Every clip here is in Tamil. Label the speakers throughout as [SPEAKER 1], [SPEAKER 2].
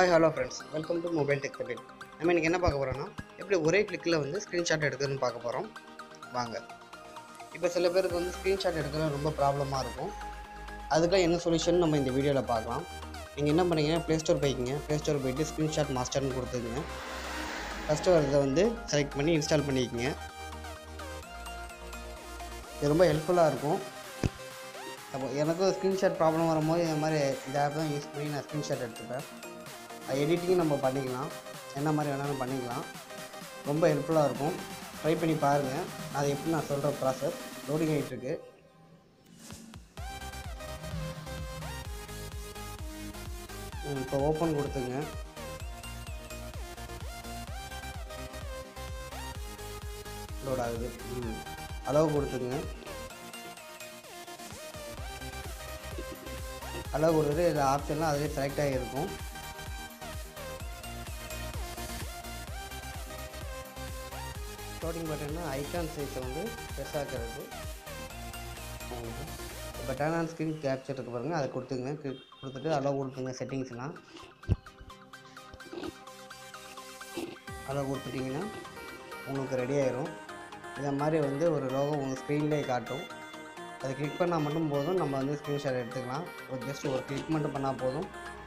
[SPEAKER 1] hi hello friends welcome to mobile tech Tamil நம்ம இன்றைக்கி என்ன பார்க்க போகிறோன்னா எப்படி ஒரே கிளிக்கில் வந்து ஸ்க்ரீன்ஷாட் எடுக்கிறதுன்னு பார்க்க போகிறோம் வாங்க இப்போ சில பேருக்கு வந்து ஸ்க்ரீன்ஷாட் எடுக்கிறது ரொம்ப ப்ராப்ளமாக இருக்கும் அதுக்கெல்லாம் என்ன சொல்யூஷன் நம்ம இந்த வீடியோவில் பார்க்கலாம் நீங்கள் என்ன பண்ணீங்கன்னா ப்ளே ஸ்டோர் போய்க்கிங்க ப்ளே ஸ்டோர் போயிட்டு ஸ்க்ரீன்ஷாட் மாஸ்டர்னு கொடுத்துக்குங்க ஃபஸ்ட்டு வரதை வந்து செலக்ட் பண்ணி இன்ஸ்டால் பண்ணிக்கோங்க இது ரொம்ப ஹெல்ப்ஃபுல்லாக இருக்கும் அப்போ எனக்கும் ஸ்க்ரீன்ஷாட் ப்ராப்ளம் வரும்போது இந்த மாதிரி இந்த ஆப் தான் யூஸ் பண்ணி நான் ஸ்க்ரீன்ஷாட் எடுத்துப்பேன் எடிட்டிங் நம்ம பண்ணிக்கலாம் என்ன மாதிரி வேணாலும் பண்ணிக்கலாம் ரொம்ப ஹெல்ப்ஃபுல்லாக இருக்கும் ட்ரை பண்ணி பாருங்கள் அது எப்படி நான் சொல்கிற ப்ராசஸ் லோடிங் ஆகிட்டுருக்கு இப்போ ஓப்பன் கொடுத்துங்க லோட் ஆகுது ம் அளவு கொடுத்துங்க அளவு கொடுத்துட்டு இதில் ஆப்ஷன்லாம் அதிலே செலக்ட் ஆகியிருக்கும் ஸ்டார்டிங் பட்டன்னா ஐகான் சைஸை வந்து பெருசாக்கிறது இப்போ டர்ன் ஆன் ஸ்க்ரீன் கேப்சர் இருக்கு பாருங்கள் அதை கொடுத்துங்க கிளிக் கொடுத்துட்டு அளவு கொடுத்துங்க செட்டிங்ஸ்லாம் அளவு கொடுத்துட்டிங்கன்னா உங்களுக்கு ரெடி ஆயிரும் இந்த மாதிரி வந்து ஒரு லோகோ உங்கள் ஸ்க்ரீன்லேயே காட்டும் அதை கிளிக் பண்ணால் மட்டும் போதும் நம்ம வந்து ஸ்க்ரீன்ஷாட் எடுத்துக்கலாம் ஒரு ஜஸ்ட் ஒரு கிளிக் மட்டும் பண்ணால் போதும்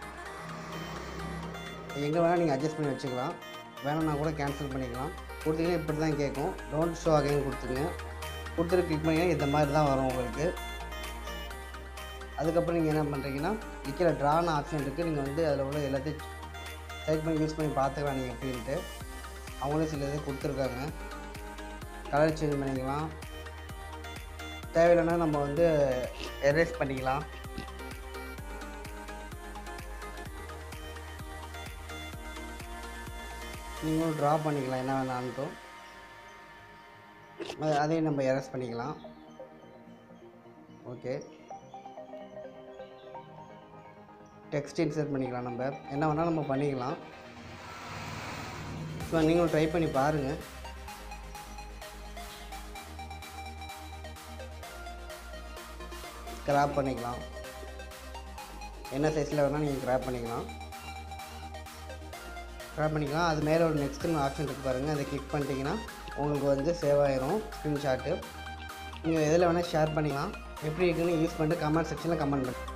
[SPEAKER 1] எங்கே வேணால் நீங்கள் அட்ஜஸ்ட் பண்ணி வச்சுக்கலாம் வேணும்னா கூட கேன்சல் பண்ணிக்கலாம் கொடுத்தீங்கன்னா இப்படி தான் கேட்கும் டோன்ட் ஷோ அகைன் கொடுத்துங்க கொடுத்துட்டு கிளிக் பண்ணிங்கன்னா இந்த மாதிரி தான் வரும் உங்களுக்கு அதுக்கப்புறம் நீங்கள் என்ன பண்ணுறீங்கன்னா கீழே ட்ரான ஆப்ஷன் இருக்குது நீங்கள் வந்து அதில் உள்ள எல்லாத்தையும் செலக்ட் பண்ணி யூஸ் பண்ணி பார்த்துக்கலாம் நீங்கள் எப்படின்ட்டு அவங்களே சில இது கொடுத்துருக்காங்க கலர் சேஞ்ச் பண்ணிக்கலாம் தேவையில்லைன்னா நம்ம வந்து எரேஸ் பண்ணிக்கலாம் நீங்களும் ட்ரா பண்ணிக்கலாம் என்ன வேணான்ட்டும் அது- அதையும் நம்ம எரேஸ் பண்ணிக்கலாம் ஓகே டெக்ஸ்ட் இன்சர்ட் பண்ணிக்கலாம் நம்ம என்ன வேணால் நம்ம பண்ணிக்கலாம் ஸோ நீங்களும் ட்ரை பண்ணி பாருங்கள் கிராப் பண்ணிக்கலாம் என்ன சைஸில் வேணால் நீங்கள் கிராப் பண்ணிக்கலாம் கிராப் பண்ணிக்கலாம் அது மேலே ஒரு நெக்ஸ்ட்டுன்னு ஆப்ஷன் இருக்குது பாருங்கள் அதை கிளிக் பண்ணிட்டீங்கன்னா உங்களுக்கு வந்து சேவ் ஆயிரும் ஸ்க்ரீன்ஷாட்டு நீங்கள் எதில் வேணால் ஷேர் பண்ணிக்கலாம் எப்படி இருக்குன்னு யூஸ் பண்ணிட்டு கமெண்ட் செக்ஷனில் கமெண்ட் பண்ணி